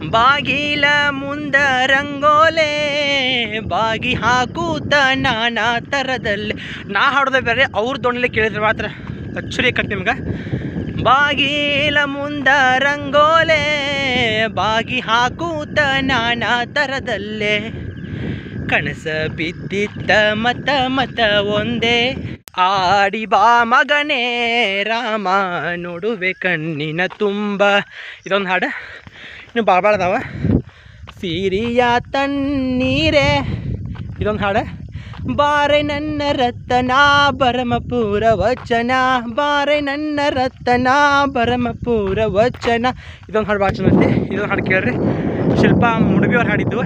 ಬಾಗಿಲ ಮುಂದ ರಂಗೋಲೆ ಬಾಗಿ ಹಾಕೂತ ನಾನಾ ಥರದಲ್ಲಿ ನಾ ಹಾಡೋದೇ ಬೇರೆ ಅವ್ರ ದೊಣ್ಣಲೆ ಕೇಳಿದ್ರೆ ಮಾತ್ರ ಅಚ್ಚರಿ ಕಟ್ ನಿಮ್ಗೆ ಬಾಗಿಲ ಮುಂದ ರಂಗೋಲೆ ಬಾಗಿ ಹಾಕೂತ ನಾನಾ ಥರದಲ್ಲೇ ಕನಸ ಬಿದ್ದಿದ್ದ ಮತ ಮತ ಒಂದೇ ಆಡಿ ಬಾ ಮಗನೇ ರಾಮ ನೋಡುವೆ ಕಣ್ಣಿನ ತುಂಬ ಇದೊಂದು ಹಾಡು ಇನ್ನು ಭಾಳ ಭಾಳ ಅದಾವ ಸೀರಿಯ ತಣ್ಣೀರೇ ಇದೊಂದು ಹಾಡು ಬಾರೆ ನನ್ನ ರತನ ಬರಮಪುರ ವಚನ ಬಾರೆ ನನ್ನ ರತನ ಬರಮಪುರ ವಚನ ಇದೊಂದು ಹಾಡು ಭಾಳ ಚಂದ ಐತಿ ಇದೊಂದು ಹಾಡು ಕೇಳ್ರಿ ಶಿಲ್ಪಾ ಮುಡುಬಿ ಅವ್ರು ಹಾಡಿದ್ದು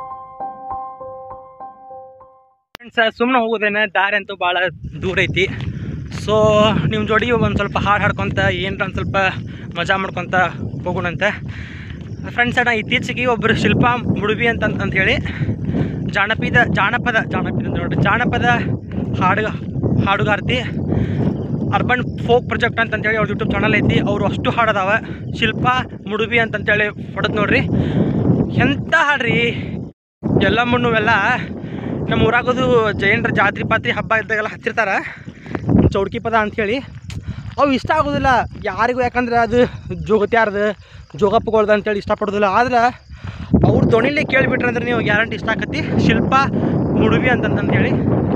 ಫ್ರೆಂಡ್ಸ್ ಸುಮ್ಮನೆ ಹೋಗೋದೇನ ದಾರಿ ಅಂತೂ ಭಾಳ ದೂರ ಐತಿ ಸೊ ನಿಮ್ಮ ಜೋಡಿ ಒಂದು ಸ್ವಲ್ಪ ಹಾಡು ಹಾಡ್ಕೊತ ಏನರ ಒಂದು ಸ್ವಲ್ಪ ಮಜಾ ಮಾಡ್ಕೊತ ಹೋಗೋಣಂತ ಫ್ರೆಂಡ್ಸ್ ನಾ ಇತ್ತೀಚೆಗೆ ಒಬ್ಬರು ಶಿಲ್ಪಾ ಮುಡುಬಿ ಅಂತ ಅಂತ ಹೇಳಿ ಜಾನಪದ ಜಾನಪದ ಜಾನಪದ ಅಂತ ನೋಡ್ರಿ ಜಾನಪದ ಹಾಡು ಹಾಡುಗಾರ್ತಿ ಅರ್ಬನ್ ಫೋಕ್ ಪ್ರಾಜೆಕ್ಟ್ ಅಂತಂತೇಳಿ ಅವ್ರ ಯೂಟ್ಯೂಬ್ ಚಾನಲ್ ಐತಿ ಅವರು ಅಷ್ಟು ಹಾಡದಾವ ಶಿಲ್ಪಾ ಮುಡುಬಿ ಅಂತಂತೇಳಿ ಹೊಡೆದು ನೋಡ್ರಿ ಎಂಥ ಹಾಡ್ರಿ ಎಲ್ಲ ಮುಣ್ಣುವೆಲ್ಲ ನಮ್ಮ ಊರಾಗೋದು ಜೈನರ ಜಾತ್ರೆ ಪಾತ್ರಿ ಹಬ್ಬ ಇದ್ದಾಗೆಲ್ಲ ಹಚ್ಚಿರ್ತಾರ ಚೌಡ್ಕಿ ಪದ ಅಂಥೇಳಿ ಅವು ಇಷ್ಟ ಆಗೋದಿಲ್ಲ ಯಾರಿಗೂ ಯಾಕಂದ್ರೆ ಅದು ಜೋಗತ್ಯಾರ್ದು ಜೋಗಪ್ಪಗಳ್ದು ಅಂತೇಳಿ ಇಷ್ಟಪಡೋದಿಲ್ಲ ಆದ್ರೆ ಅವ್ರ ದೊಣಿಲೆ ಕೇಳಿಬಿಟ್ರೆ ಅಂದ್ರೆ ನೀವು ಗ್ಯಾರಂಟಿ ಇಷ್ಟ ಆಕತಿ ಶಿಲ್ಪ ಮುಡುಬಿ ಅಂತಂತ ಹೇಳಿ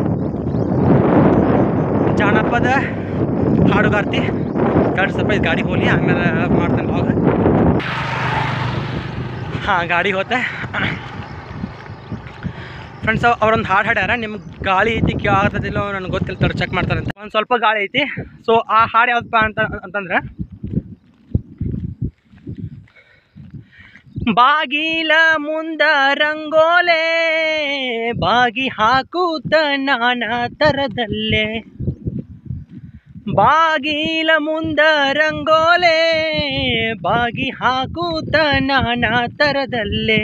ಜಾನಪದ ಹಾಡುಗಾರ್ತಿ ಗಾಡಿ ಸ್ವಲ್ಪ ಇದು ಗಾಡಿ ಹೋಲಿ ಆಮೇಲೆ ಮಾಡ್ತಾನೆ ಅವಾಗ ಹಾಂ ಗಾಡಿ ಹೋತೆ ಫ್ರೆಂಡ್ಸ್ ಅವ್ರೊಂದು ಹಾಡು ಹಾಡ್ಯಾರ ನಿಮ್ಗೆ ಗಾಳಿ ಐತಿ ಕೇಳತ್ತದಿಲ್ಲ ನನಗೆ ಗೊತ್ತಿಲ್ಲ ತಡ ಚೆಕ್ ಮಾಡ್ತಾರಂತೆ ಒಂದು ಸ್ವಲ್ಪ ಗಾಳಿ ಐತಿ ಸೊ ಆ ಹಾಡು ಯಾವ್ದಪ್ಪ ಅಂತ ಅಂತಂದ್ರೆ ಬಾಗಿಲ ಮುಂದ ರಂಗೋಲೆ ಬಾಗಿ ಹಾಕೂತ ನಾನಾ ಥರದಲ್ಲೇ ಬಾಗಿಲ ಮುಂದ ರಂಗೋಲೆ ಬಾಗಿ ಹಾಕೂತ ನಾನಾ ಥರದಲ್ಲೇ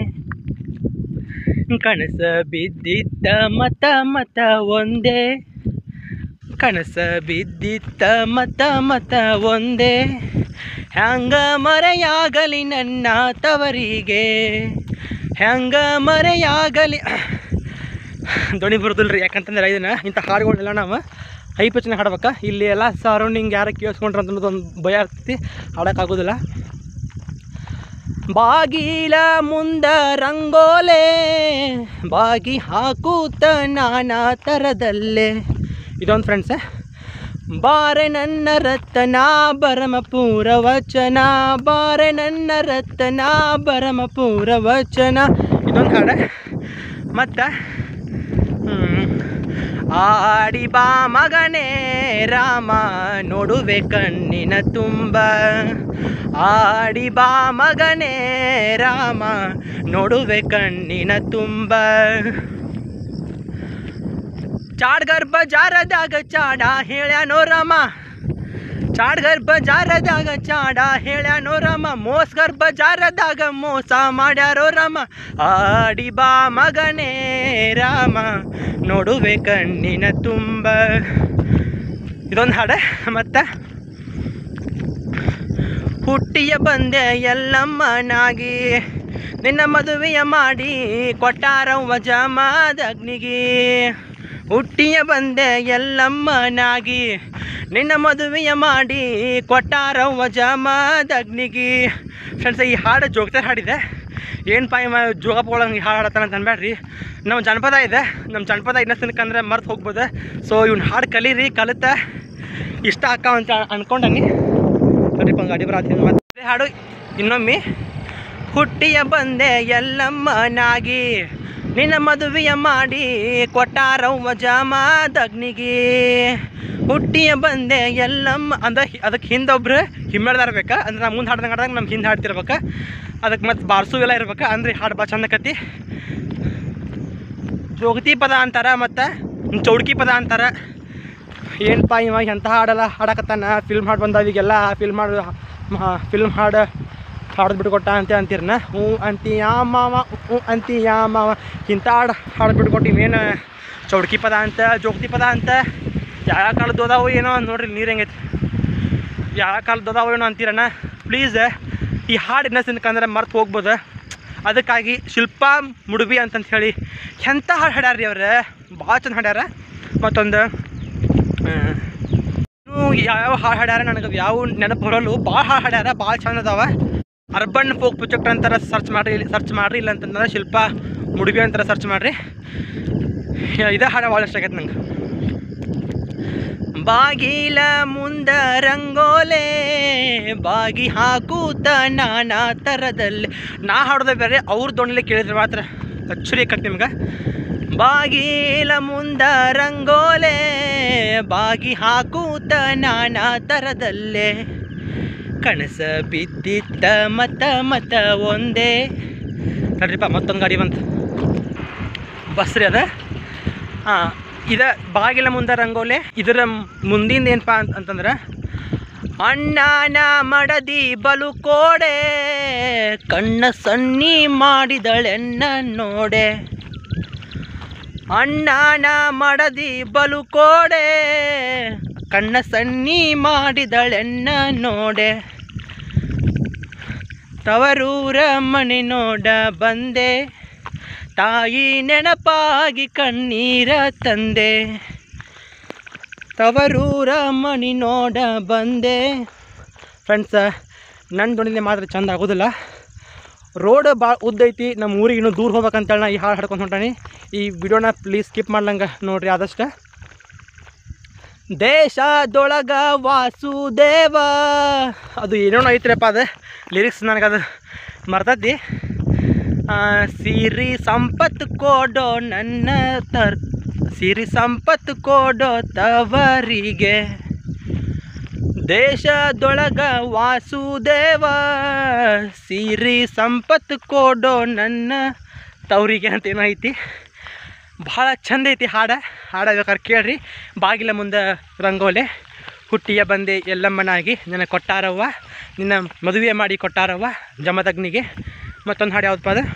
ಕನಸ ಬಿದ್ದಿದ್ದ ಮತ ಮತ ಒಂದೇ ಕನಸ ಬಿದ್ದಿದ್ದ ಮತ ಮತ ಒಂದೇ ಹ್ಯಾಂಗ ಮರೆಯಾಗಲಿ ನನ್ನ ತವರಿಗೆ ಹ್ಯಾಂಗ ಮರೆಯಾಗಲಿ ಧ್ವನಿ ಬರೋದಿಲ್ರಿ ಯಾಕಂತಂದ್ರೆ ಇದನ್ನ ಇಂಥ ಹಾಡುಗಳನ್ನೆಲ್ಲ ನಾವು ಹೈ ಪಚ್ಚನೆ ಹಾಡ್ಬೇಕಾ ಇಲ್ಲಿ ಎಲ್ಲ ಸರೌಂಡಿಂಗ್ ಯಾರು ಕೇಳಿಸ್ಕೊಂಡ್ರೆ ಅಂತ ಒಂದು ಭಯ ಆಗ್ತೈತಿ ಹಾಡೋಕ್ಕಾಗೋದಿಲ್ಲ ಬಾಗಿಲ ಮುಂದ ರಂಗೋಲೆ ಬಾಗಿ ಹಾಕೂತ ನಾನಾ ಥರದಲ್ಲೇ ಇದೊಂದು ಫ್ರೆಂಡ್ಸೆ ಬಾರೆ ನನ್ನ ರತನ ಬರಮಪುರ ವಚನ ಬಾರೆ ನನ್ನ ರತನ ಬರಮಪುರ ವಚನ ಇದೊಂದು ಹಾಡು ಮತ್ತು ಆಡಿ ಬಾ ಮಗನೇ ರಾಮ ನೋಡುವೆ ಕಣ್ಣಿನ ತುಂಬ ಆಡಿ ಬಾ ಮಗನೇ ರಾಮ ನೋಡುವೆ ಕಣ್ಣಿನ ತುಂಬ ಚಾಡ್ಗರ್ ಬಜಾರದಾಗ ಚಾಡ ಹೇಳ್ಯಾನೋ ರಾಮ ಚಾಡ್ಗರ್ ಬಜಾರದಾಗ ಚಾಡ ಹೇಳ್ಯಾನೋ ರಾಮ ಮೋಸ್ಗರ್ ಬಜಾರದಾಗ ಮೋಸ ಮಾಡ್ಯಾರೋ ರಾಮ ಆಡಿ ಬಾ ಮಗನೇ ರಾಮ ನೋಡುವೆ ಕಣ್ಣಿನ ತುಂಬ ಇದೊಂದು ಹಾಡು ಮತ್ತು ಹುಟ್ಟಿಯ ಬಂದೆ ಎಲ್ಲಮ್ಮನಾಗಿ ನಿನ್ನ ಮದುವೆಯ ಮಾಡಿ ಕೊಟ್ಟಾರವ್ವ ಜಮಾದಗ್ನಿಗೆ ಹುಟ್ಟಿಯ ಬಂದೆ ಎಲ್ಲಮ್ಮನಾಗಿ ನಿನ್ನ ಮದುವೆಯ ಮಾಡಿ ಕೊಟ್ಟಾರವ್ವ ಜಮಾದಗ್ನಿಗೆ ಫ್ರೆಂಡ್ಸ್ ಈ ಹಾಡು ಜೋಗ್ತಾರೆ ಹಾಡಿದೆ ಏನು ಪಾಯಿ ಮ ಜೋಗಪ್ಪಗಳಂಗೆ ಹಾಡು ಹಾಡತ್ತಾನ ಅಂತ ಅನ್ಬೇಡ್ರಿ ನಮ್ಮ ಜನಪದ ಇದೆ ನಮ್ಮ ಜನಪದ ಇನ್ನೊಂದು ಮರ್ತು ಹೋಗ್ಬೋದು ಸೊ ಇವ್ನ ಹಾಡು ಕಲೀರಿ ಕಲಿತ ಇಷ್ಟ ಆಕ್ಕ ಅಂತ ಅನ್ಕೊಂಡನಿ ನೋಡ್ರಿಪ್ಪ ಒಂದು ಗಾಡಿ ಬರತ್ತೀನಿ ಮತ್ತೆ ಹಾಡು ಇನ್ನೊಮ್ಮೆ ಹುಟ್ಟಿಯ ಬಂದೆ ಎಲ್ಲಮ್ಮನಾಗಿ ನಿನ್ನ ಮದುವೆಯ ಮಾಡಿ ಕೊಟ್ಟಾರವ್ವ ಜಮಾದಗ್ನಿಗೆ ಹುಟ್ಟಿಯ ಬಂದೆ ಎಲ್ಲಮ್ಮ ಅಂದ್ರೆ ಹಿ- ಅದಕ್ಕೆ ಹಿಂದೆ ಒಬ್ರು ಹಿಮ್ಮೆಳ್ದಾರ ಬೇಕಾ ಅಂದ್ರೆ ನಾವು ಮುಂದೆ ಹಾಡ್ದಂಗೆ ಹಾಡ್ದಂಗೆ ನಮ್ಮ ಹಿಂದೆ ಹಾಡ್ತಿರ್ಬೇಕ ಅದಕ್ಕೆ ಮತ್ತೆ ಬಾರ್ಸು ಎಲ್ಲ ಇರ್ಬೇಕು ಅಂದ್ರೆ ಈ ಹಾಡು ಭಾಳ ಚಂದಕತಿ ಜೋಗತಿ ಪದ ಅಂತಾರ ಮತ್ತು ಚೌಡ್ಕಿ ಪದ ಅಂತಾರ ಏನಪ್ಪ ಇವ ಎಂಥ ಹಾಡೆಲ್ಲ ಹಾಡಕತ್ತಾನ ಫಿಲ್ಮ್ ಹಾಡು ಬಂದಾವ ಈಗೆಲ್ಲ ಫಿಲ್ಮ್ ಹಾಡು ಫಿಲ್ಮ್ ಹಾಡು ಹಾಡೋದು ಬಿಟ್ಕೊಟ್ಟ ಅಂತ ಅಂತೀರನ ಹ್ಞೂ ಅಂತೀಯ ಮಾವ ಹ್ಞೂ ಅಂತೀಯ ಮಾವ ಇಂಥ ಹಾಡು ಹಾಡು ಬಿಟ್ಕೊಟ್ಟು ಇವೇನು ಚೌಡ್ಕಿ ಪದ ಅಂತ ಜೋಗತಿ ಪದ ಅಂತ ಯಾವ ಕಾಲದ್ದು ಅದಾವು ಏನೋ ನೋಡ್ರಿ ನೀರು ಹೆಂಗೈತಿ ಯಾವ ಕಾಲದ್ದು ಅದಾವು ಏನೋ ಅಂತೀರಣ್ಣ ಪ್ಲೀಸ್ ಈ ಹಾಡು ಇನ್ನೊಂದು ಅಂದ್ರೆ ಮರ್ತು ಹೋಗ್ಬೋದು ಅದಕ್ಕಾಗಿ ಶಿಲ್ಪಾ ಮುಡುಬಿ ಅಂತಂತ ಹೇಳಿ ಎಂಥ ಹಾಡು ಹಾಡ್ಯಾರ ರೀ ಅವ್ರು ಭಾಳ ಚಂದ ಹಾಡ್ಯಾರ ಮತ್ತೊಂದು ಆ, ಇನ್ನು ಯಾವ್ಯಾವ ಹಾಡು ಹಾಡ್ಯಾರ ನನಗೆ ಯಾವ ನೆನಪು ಬರಲು ಭಾಳ ಹಾಡು ಹಾಡ್ಯಾರ ಭಾಳ ಚಂದ ಅದಾವ ಅರ್ಬನ್ ಫೋಕ್ ಪ್ರೊಜೆಕ್ಟ್ ಅಂತಾರ ಸರ್ಚ್ ಮಾಡ್ರಿ ಸರ್ಚ್ ಮಾಡ್ರಿ ಇಲ್ಲ ಅಂತಂದ್ರೆ ಶಿಲ್ಪಾ ಮುಡುಬಿ ಅಂತಾರ ಸರ್ಚ್ ಮಾಡ್ರಿ ಇದೇ ಹಾಡು ಭಾಳ ಇಷ್ಟ ಆಗೈತೆ ನಂಗೆ ಬಾಗಿಲ ಮುಂದ ರಂಗೋಲೆ ಬಾಗಿ ಹಾಕೂತ ನಾನಾ ಥರದಲ್ಲಿ ನಾ ಹಾಡೋದೇ ಬೇರೆ ಅವ್ರ ದೊಣ್ಣಲೆ ಕೇಳಿದ್ರೆ ಮಾತ್ರ ಅಚ್ಚರಿ ಆಕತ್ತೆ ನಿಮ್ಗೆ ಬಾಗಿಲ ಮುಂದ ರಂಗೋಲೆ ಬಾಗಿ ಹಾಕೂತ ನಾನಾ ಥರದಲ್ಲೇ ಕನಸ ಬಿದ್ದಿತ್ತ ಮತ ಮತ ಒಂದೇ ತಡ್ರಿಪ್ಪ ಮತ್ತೊಂದು ಗಾಡಿ ಬಂತು ಬಸ್ ರೀ ಅದ ಹಾಂ ಇದ ಬಾಗಿಲ ಮುಂದೆ ರಂಗೋಲೆ ಇದರ ಮುಂದಿಂದ ಏನಪ್ಪ ಅಂತ ಅಂತಂದ್ರೆ ಅಣ್ಣನ ಮಡದಿ ಬಲು ಕೋಡೆ ಕಣ್ಣ ಸನ್ನಿ ಮಾಡಿದಳೆನ್ನ ನೋಡೆ ಅಣ್ಣನ ಮಡದಿ ಬಲು ಕೋಡೆ ಕಣ್ಣ ಸನ್ನಿ ಮಾಡಿದಳೆನ್ನ ನೋಡೆ ತವರೂರ ಮನೆ ನೋಡ ಬಂದೆ ತಾಯಿ ನೆನಪಾಗಿ ಕಣ್ಣೀರ ತಂದೆ ತವರೂರ ಮನಿ ನೋಡ ಬಂದೆ ಫ್ರೆಂಡ್ಸ ನನ್ನ ಧ್ವನಿಲೆ ಮಾತ್ರ ಚಂದ ಆಗೋದಿಲ್ಲ ರೋಡ್ ಭಾಳ ಉದ್ದ ಐತಿ ನಮ್ಮ ಊರಿಗೆ ಇನ್ನೂ ದೂರ ಹೋಗ್ಬೇಕಂತೇಳಿ ನಾ ಈ ಹಾಡು ಹಾಡ್ಕೊಂಡು ಹೊಂಟಾನಿ ಈ ವಿಡಿಯೋನ ಪ್ಲೀಸ್ ಸ್ಕಿಪ್ ಮಾಡ್ಲಂಗೆ ನೋಡ್ರಿ ಆದಷ್ಟು ದೇಶದೊಳಗ ವಾಸುದೇವ ಅದು ಏನೇನೋ ಐತ್ರಪ್ಪ ಅದು ಲಿರಿಕ್ಸ್ ನನಗದು ಮರ್ತೈತಿ ಆ, ಸಿರಿ ಸಂಪತ್ತು ಕೊಡೋ ನನ್ನ ತರ್ ಸಿರಿ ಸಂಪತ್ತು ಕೊಡೋ ತವರಿಗೆ ದೇಶದೊಳಗ ವಾಸುದೇವ ಸಿರಿ ಸಂಪತ್ತು ಕೊಡೋ ನನ್ನ ತವರಿಗೆ ಅಂತ ಏನೋ ಐತಿ ಭಾಳ ಚಂದ ಐತಿ ಹಾಡ ಹಾಡ ಬೇಕಾದ್ರೆ ಕೇಳ್ರಿ ಬಾಗಿಲ ಮುಂದೆ ರಂಗೋಲೆ ಹುಟ್ಟಿಯ ಬಂದೆ ಎಲ್ಲಮ್ಮನಾಗಿ ನನ್ನ ಕೊಟ್ಟಾರವ್ವ ನಿನ್ನ ಮದುವೆ ಮಾಡಿ ಕೊಟ್ಟಾರವ್ವ ಜಮದಗ್ನಿಗೆ ಮತ್ತೊಂದು ಹಾಡು ಯಾವುದಪ್ಪ ಅದು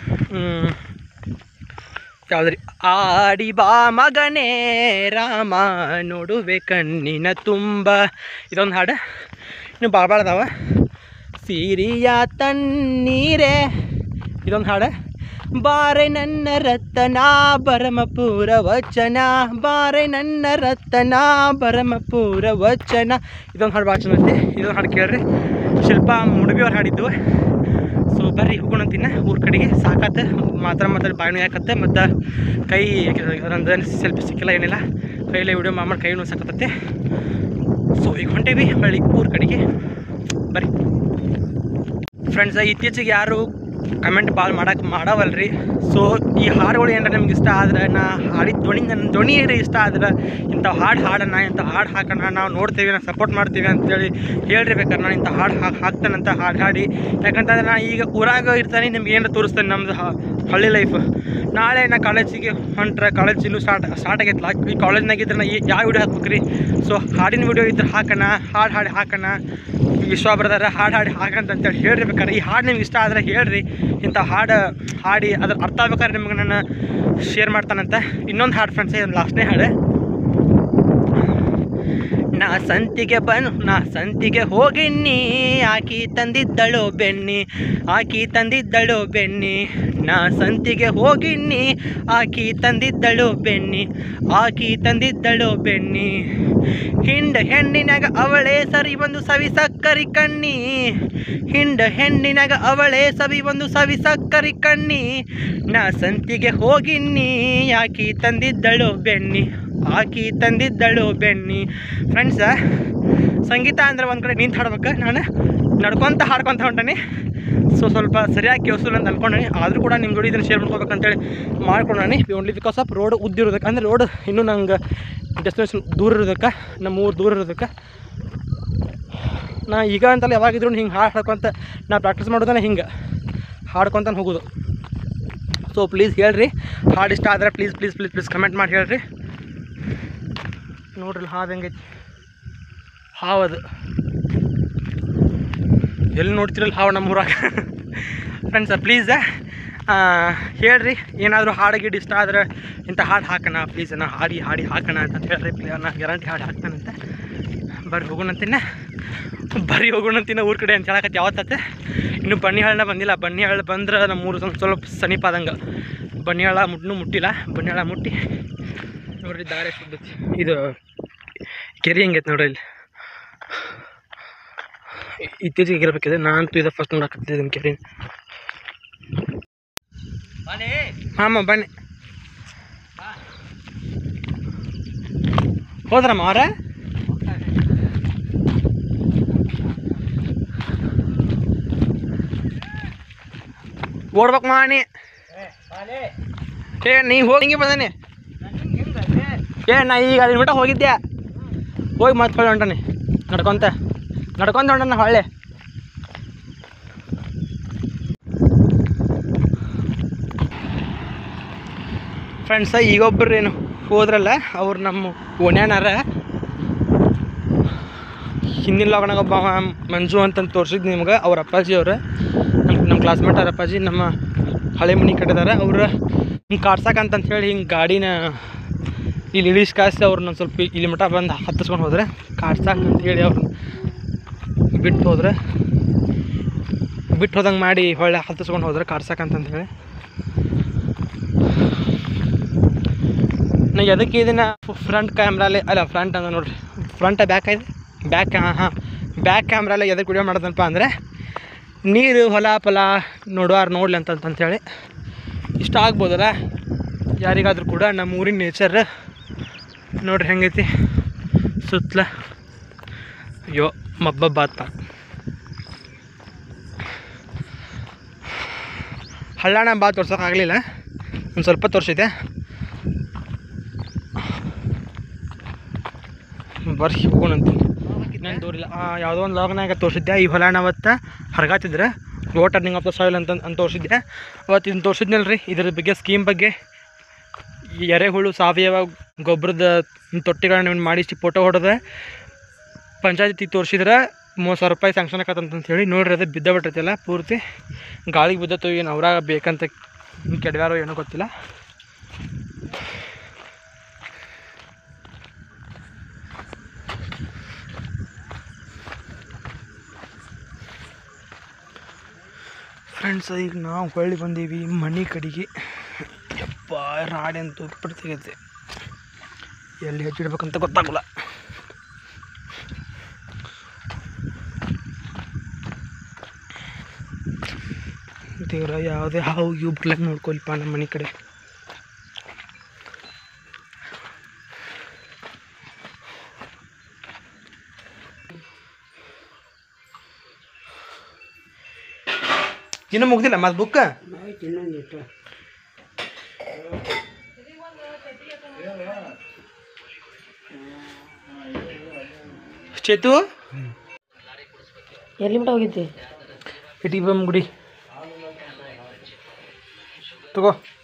ಯಾವುದ್ರಿ ಆಡಿ ಬಾ ಮಗನೇ ರಾಮ ನೋಡುವೆ ಕಣ್ಣಿನ ತುಂಬ ಇದೊಂದು ಹಾಡು ಇನ್ನು ಭಾಳ ಭಾಳ ಅದಾವ ಸಿರಿಯ ತಣ್ಣೀರೇ ಇದೊಂದು ಹಾಡು ಬಾರೆ ನನ್ನ ರತನ ಬರಮಪುರ ವಚನ ಬಾರೆ ನನ್ನ ರತನ ಬರಮಪುರ ವಚನ ಇದೊಂದು ಹಾಡು ಭಾಳ ಚಂದ ಐತಿ ಇದೊಂದು ಹಾಡು ಕೇಳ್ರಿ ಶಿಲ್ಪಾ ಮುಡುಬಿ ಅವ್ರು ಹಾಡಿದ್ದು ಸೊ ಬರ್ರಿ ಹೋಗೋಣ ತಿನ್ನ ಊರ ಕಡೆಗೆ ಸಾಕಾತ ಮಾತ್ರ ಮಾತ್ರ ಬಾಯಿನೂ ಯಾಕತ್ತೆ ಮತ್ತು ಕೈ ನಂದು ಸೆಲ್ಫಿ ಸಿಕ್ಕಿಲ್ಲ ಏನಿಲ್ಲ ಕೈಲೇ ವಿಡಿಯೋ ಮಾಡಿ ಕೈ ಸಾಕತ್ತೆ ಸೊ ಈಗ ಹೊಂಟೇವಿ ಹಳ್ಳಿ ಊರ ಕಡೆಗೆ ಬರ್ರಿ ಫ್ರೆಂಡ್ಸ್ ಇತ್ತೀಚೆಗೆ ಯಾರು ಕಮೆಂಟ್ ಭಾಳ ಮಾಡಕ್ಕೆ ಮಾಡವಲ್ರಿ ಸೊ ಈ ಹಾಡುಗಳು ಏನಾರ ನಿಮ್ಗೆ ಇಷ್ಟ ಆದ್ರೆ ನಾ ಹಾಡಿದ ಧ್ವನಿ ನನ್ನ ಧ್ವನಿ ಏನಾರ ಇಷ್ಟ ಆದ್ರೆ ಇಂಥ ಹಾಡು ಹಾಡೋಣ ಇಂಥ ಹಾಡು ಹಾಕೋಣ ನಾವು ನೋಡ್ತೀವಿ ನಾವು ಸಪೋರ್ಟ್ ಮಾಡ್ತೀವಿ ಅಂತೇಳಿ ಹೇಳ್ರಿ ಬೇಕಾದ್ರೆ ನಾನು ಇಂಥ ಹಾಡು ಹಾಕಿ ಹಾಕ್ತಾನಂತ ಹಾಡು ಹಾಡಿ ಯಾಕಂತಂದ್ರೆ ನಾ ಈಗ ಊರಾಗ ಇರ್ತಾನೆ ನಿಮ್ಗೆ ಏನಾರ ತೋರಿಸ್ತೇನೆ ನಮ್ದು ಹ- ಹಳ್ಳಿ ಲೈಫ್ ನಾಳೆ ನಾ ಕಾಲೇಜಿಗೆ ಹೊಂಟ್ರೆ ಕಾಲೇಜ್ ಇನ್ನೂ ಸ್ಟಾರ್ಟ್ ಸ್ಟಾರ್ಟ್ ಆಗೈತಲ್ಲ ಈ ಕಾಲೇಜ್ನಾಗ ಇದ್ರೆ ನಾ ಈ- ಯಾವ ವಿಡಿಯೋ ಹಾಕ್ಬೇಕ್ರಿ ಸೊ ಹಾಡಿನ ವಿಡಿಯೋ ಇದ್ರೆ ಹಾಕೋಣ ಹಾಡು ಹಾಡಿ ಹಾಕೋಣ ವಿಶ್ವ ಬರ್ದಾರ ಹಾಡು ಹಾಡಿ ಹಾಕಂತ ಅಂತೇಳಿ ಹೇಳ್ರಿ ಬೇಕಾದ್ರೆ ಈ ಹಾಡು ನಿಮ್ಗೆ ಇಷ್ಟ ಆದರೆ ಹೇಳ್ರಿ ಇಂಥ ಹಾಡು ಹಾಡಿ ಅದ್ರ ಅರ್ಥ ಆಗ್ಬೇಕಾದ್ರೆ ನಿಮ್ಗೆ ನಾನು ಶೇರ್ ಮಾಡ್ತಾನಂತ ಇನ್ನೊಂದು ಹಾಡು ಫ್ರೆಂಡ್ಸ್ ಇದು ಲಾಸ್ಟ್ನೇ ಹಾಡು ನಾ ಸಂತಿಗೆ ಬನ್ ನಾ ಸಂತಿಗೆ ಹೋಗಿನ್ನಿ ಆಕಿ ತಂದಿದ್ದಳು ಬೆಣ್ಣಿ ಆಕಿ ತಂದಿದ್ದಳು ಬೆಣ್ಣಿ ನಾ ಸಂತಿಗೆ ಹೋಗಿನ್ನಿ ಆಕಿ ತಂದಿದ್ದಳು ಬೆಣ್ಣಿ ಆಕಿ ತಂದಿದ್ದಳು ಬೆಣ್ಣಿ ಹಿಂಡ ಹೆಣ್ಣಿನಾಗ ಅವಳೇ ಸರಿ ಒಂದು ಸವಿ ಸಕ್ಕರಿ ಕಣ್ಣಿ ಹಿಂಡ ಹೆಣ್ಣಿನಾಗ ಅವಳೇ ಸವಿ ಒಂದು ಸವಿ ಸಕ್ಕರಿ ಕಣ್ಣಿ ನಾ ಸಂತಿಗೆ ಹೋಗಿನ್ನಿ ಆಕಿ ತಂದಿದ್ದಳು ಬೆಣ್ಣಿ ಆಕಿ ತಂದಿದ್ದಳು ಬೆಣ್ಣಿ ಫ್ರೆಂಡ್ಸ ಸಂಗೀತ ಅಂದ್ರೆ ಒಂದು ಕಡೆ ನಿಂತು ಹಾಡ್ಬೇಕು ನಾನು ನಡ್ಕೊತ ಹಾಡ್ಕೊತ ಹೊಂಟಾನೆ ಸೊ ಸ್ವಲ್ಪ ಸರಿಯಾಗಿ ಕೇಳಿಸಲ್ಲ ಅಂತ ಅನ್ಕೊಂಡಾನಿ ಆದರೂ ಕೂಡ ನಿಮ್ಮ ಜೋಡಿ ಇದನ್ನು ಶೇರ್ ಮಾಡ್ಕೋಬೇಕಂತೇಳಿ ಮಾಡ್ಕೊಂಡಾನಿ ಓನ್ಲಿ ಬಿಕಾಸ್ ಆಫ್ ರೋಡ್ ಉದ್ದಿರೋದಕ್ಕೆ ಅಂದರೆ ರೋಡ್ ಇನ್ನೂ ನಂಗೆ ಡೆಸ್ಟಿನೇಷನ್ ದೂರ ಇರೋದಕ್ಕೆ ನಮ್ಮ ಊರು ದೂರ ಇರೋದಕ್ಕೆ ನಾ ಈಗ ಅಂತಲ್ಲ ಯಾವಾಗಿದ್ರು ಹಿಂಗೆ ಹಾಡು ಹಾಡ್ಕೊಂತ ನಾ ಪ್ರಾಕ್ಟೀಸ್ ಮಾಡೋದನ್ನ ಹಿಂಗೆ ಹಾಡ್ಕೊತಾನೆ ಹೋಗೋದು ಸೊ ಪ್ಲೀಸ್ ಹೇಳ್ರಿ ಹಾಡು ಇಷ್ಟ ಆದರೆ please please please please comment ಮಾಡಿ ಹೇಳ್ರಿ ನೋಡ್ರಿ ಹಾವು ಹೆಂಗೈತಿ ಹಾವು ಅದು ಎಲ್ಲಿ ನೋಡ್ತಿರಲ್ಲ ಹಾವು ನಮ್ಮ ಊರಾಗ ಫ್ರೆಂಡ್ಸ ಪ್ಲೀಸ್ ಹೇಳ್ರಿ ಏನಾದರೂ ಹಾಡು ಗಿಡ್ ಇಷ್ಟ ಆದ್ರೆ ಇಂಥ ಹಾಡು ಹಾಕೋಣ ಪ್ಲೀಸ್ ನಾ ಹಾಡಿ ಹಾಡಿ ಹಾಕೋಣ ಅಂತ ಹೇಳ್ರಿ ಪ್ಲೀಸ್ ನಾ ಗ್ಯಾರಂಟಿ ಹಾಡು ಹಾಕ್ತಾನಂತೆ ಬರ್ರಿ ಹೋಗೋಣಂತಿನ ಬರ್ರಿ ಹೋಗೋಣಂತಿನ ಊರ ಕಡೆ ಅಂತ ಹೇಳಕತ್ತೆ ಯಾವತ್ತತ್ತೆ ಇನ್ನು ಬನ್ನಿಹಾಳನ ಬಂದಿಲ್ಲ ಬನ್ನಿಹಾಳ ಬಂದ್ರೆ ನಮ್ಮ ಊರು ಸ್ವಲ್ಪ ಸ್ವಲ್ಪ ಸಮೀಪ ಆದಂಗೆ ಬನ್ನಿಹಾಳ ಮುಟ್ಟನು ಮುಟ್ಟಿಲ್ಲ ಬನ್ನಿಹಾಳ ಮುಟ್ಟಿ ನೋಡ್ರಿ ದಾರಿ ಸಿಗ್ತೈತಿ ಇದು ಕೆರೆ ಹೆಂಗೈತೆ ನೋಡ್ರಿ ಇಲ್ಲಿ ಇ- ಇತ್ತೀಚೆಗೆ ಇರಬೇಕಿದೆ ನಾನಂತೂ ಇದು ಫಸ್ಟ್ ನೋಡಕತ್ತಿದ್ದೀನಿ ಕೆರೆ ಹಾಂ ಬನ್ನಿ ಹೋದ್ರಮ್ಮ ಅವ್ರ ಓಡ್ಬೇಕು ಮಾಣಿ ಏ ನೀ ಹೋಗಿ ಹಿಂಗೆ ಬಂದಾನೆ ಏ ನಾ ಈಗ ಅಲ್ಲಿ ಮಟ್ಟ ಹೋಗಿದ್ದೆ ಹೋಗಿ ಮತ್ತೆ ಹೊಳ್ಳಿ ಹೊಂಟಾನೆ ನಡ್ಕೊಂತ ನಡ್ಕೊಂತ ಹೊಂಟಾನ ಹೊಳ್ಳೆ ಫ್ರೆಂಡ್ಸ ಈಗೊಬ್ಬರು ಏನು ಹೋದ್ರಲ್ಲ ಅವ್ರು ನಮ್ಮ ಓಣ್ಯಾನಾರ ಹಿಂದಿನ ಲಾಗಣಾಗ ಒಬ್ಬ ಅವ ಮಂಜು ಅಂತಂದು ತೋರಿಸಿದ್ದು ನಿಮ್ಗೆ ಅವ್ರ ಅಪ್ಪಾಜಿ ಅವ್ರು ನಮ್ಮ ನಮ್ಮ ಕ್ಲಾಸ್ಮೇಟ್ ಅವ್ರ ಅಪ್ಪಾಜಿ ನಮ್ಮ ಹಳೆ ಮನೆ ಕಟ್ಟಿದಾರೆ ಅವ್ರು ಹಿಂಗೆ ಕಾಡ್ಸಕ್ಕಂತಂತ ಹೇಳಿ ಹಿಂಗೆ ಗಾಡಿನ ಇಲ್ಲಿ ಇಳಿಸ್ ಕಾಯಿಸಿ ಅವ್ರನ್ನ ಸ್ವಲ್ಪ ಇಲ್ಲಿ ಮಠ ಬಂದು ಹತ್ತಿಸ್ಕೊಂಡು ಹೋದ್ರೆ ಕಾಡ್ಸಾಕ ಅಂತ ಹೇಳಿ ಅವ್ರು ಬಿಟ್ಟು ಹೋದ್ರೆ ಬಿಟ್ಟು ಹೋದಂಗೆ ಮಾಡಿ ಹೊಳ್ಳೆ ಹತ್ತಿಸ್ಕೊಂಡು ಹೋದ್ರೆ ಕಾಡ್ಸಕ್ಕಂತಂತ ಹೇಳಿ ನಾ ಎದಕ್ಕೆ ಇದನ್ನ ಫ್ರಂಟ್ ಕ್ಯಾಮ್ರಾಲೆ ಅಲ್ಲ ಫ್ರಂಟ್ ಅಂತ ನೋಡ್ರಿ ಫ್ರಂಟ ಬ್ಯಾಕ್ ಇದೆ ಬ್ಯಾಕ್ ಹಾಂ ಹಾಂ ಬ್ಯಾಕ್ ಕ್ಯಾಮ್ರಾಲೆ ಎದಕ್ಕೆ ವಿಡಿಯೋ ಮಾಡೋದಪ್ಪ ಅಂದರೆ ನೀರು ಹೊಲ ಫಲ ನೋಡುವಾರ ನೋಡ್ಲಿ ಅಂತ ಅಂತಂತೇಳಿ ಇಷ್ಟ ಆಗ್ಬೋದಲ್ಲ ಯಾರಿಗಾದ್ರೂ ಕೂಡ ನಮ್ಮ ಊರಿನ ನೇಚರ್ ನೋಡ್ರಿ ಹೆಂಗೈತಿ ಸುತ್ತಲ ಅಯ್ಯೋ ಮಬ್ಬ ಬಾತ್ ಹಳ್ಳಾಣ ಬಾ ತೋರ್ಸೋಕ್ಕಾಗಲಿಲ್ಲ ಒಂದು ಸ್ವಲ್ಪ ತೋರಿಸಿದೆ ಬರ್ರಿ ಹೋಗೋಣಂತ ನಾನು ತೋರಿಲ್ಲ ಯಾವುದೋ ಒಂದು ಲಾಗ್ನಾಗ ತೋರಿಸಿದ್ದೆ ಈ ಹೊಲ ಅವತ್ತು ಹರಗಾತಿದ್ರೆ oat earning of the soil ಅಂತ ಅಂತ ತೋರಿಸಿದ್ದೆ ಅವತ್ತು ಇದನ್ನು ತೋರಿಸಿದ್ನಲ್ಲ ರೀ ಇದ್ರ ಬಗ್ಗೆ ಸ್ಕೀಮ್ ಬಗ್ಗೆ ಈ ಎರೆಹುಳು ಸಾವಯವ ಗೊಬ್ಬರದ ತೊಟ್ಟಿಗಳನ್ನ ಇವ್ನು ಮಾಡಿಸಿ ಫೋಟೋ ಹೊಡೆದ ಪಂಚಾಯತಿ ತೋರಿಸಿದ್ರೆ ಮೂವತ್ತು ಸಾವಿರ ರೂಪಾಯಿ ಸ್ಯಾಂಕ್ಷನ್ ಆಕತ್ತಂತ ಹೇಳಿ ನೋಡ್ರಿ ಅದು ಬಿದ್ದ ಬಿಟ್ಟೈತಿಲ್ಲ ಪೂರ್ತಿ ಗಾಳಿಗೆ ಬಿದ್ದತ್ತು ಏನು ಅವ್ರಾಗ ಬೇಕಂತ ಕೆಡವ್ಯಾರೋ ಏನೋ ಗೊತ್ತಿಲ್ಲ ಫ್ರೆಂಡ್ಸ್ ಈಗ ನಾವು ಹೊಳ್ಳಿ ಬಂದೀವಿ ಮನೆ ಕಡೆಗೆ ಯಪ್ಪ ರಾಡಿ ಅಂತೂ ಉಪ್ಪಿಟ್ಟು ತೆಗೈತೆ ಎಲ್ಲಿ ಹೆಚ್ಚಿಡ್ಬೇಕಂತ ಗೊತ್ತಾಗಲ್ಲ ದೇವ್ರ ಯಾವುದೇ ಹಾವು ಇವು ಬರ್ಲಕ್ಕೆ ನೋಡ್ಕೊಲ್ಪ ನಮ್ಮ ಮನೆ ಕಡೆ ಇನ್ನೂ ಮುಗ್ದಿಲ್ಲ ಮತ್ತೆ ಬುಕ್ಕ ಚೇತು ಎಲ್ಲಿ ಮಟ ಹೋಗಿದ್ದಿ ಇಟಿ ಬಮ್ ಗುಡಿ ತಗೋ